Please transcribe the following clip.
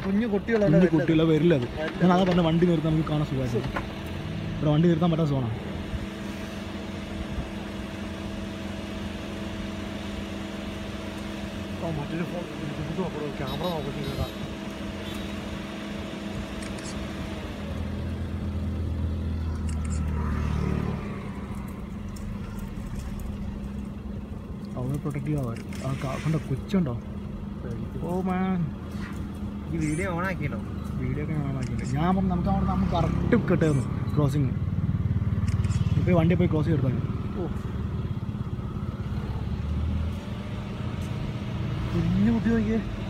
കുഞ്ഞു കുട്ടികളല്ല കുഞ്ഞു കുട്ടികളെ വരില്ല അത് ഞാൻ അതാ പറഞ്ഞ വണ്ടി നിർത്താൻ നമുക്ക് കാണാൻ സുഖമായിരുന്നു ഇവിടെ വണ്ടി നിർത്താൻ പറ്റാത്ത സോണാണ് മറ്റൊരു ഫോൺ നോക്കണോ ക്യാമറ നോക്കില്ല അവർ പ്രൊട്ടക്റ്റീവ് ആവാറ് ആ കാ- കണ്ടോ കൊച്ചുണ്ടോ ഓ മാൻ ഈ വീഡിയോ ഓൺ ആക്കിയല്ലോ വീഡിയോ ഒക്കെ ഞാൻ ആക്കിയിട്ടുണ്ട് ഞാൻ പറഞ്ഞു നമുക്ക് അവിടെ നമുക്ക് കറക്റ്റ് കിട്ടായിരുന്നു ക്രോസിങ് ഇപ്പോൾ വണ്ടി പോയി ക്രോസ് ചെയ്തെടുക്കാൻ ഓ കുഞ്ഞു കുട്ടി നോക്കിയേ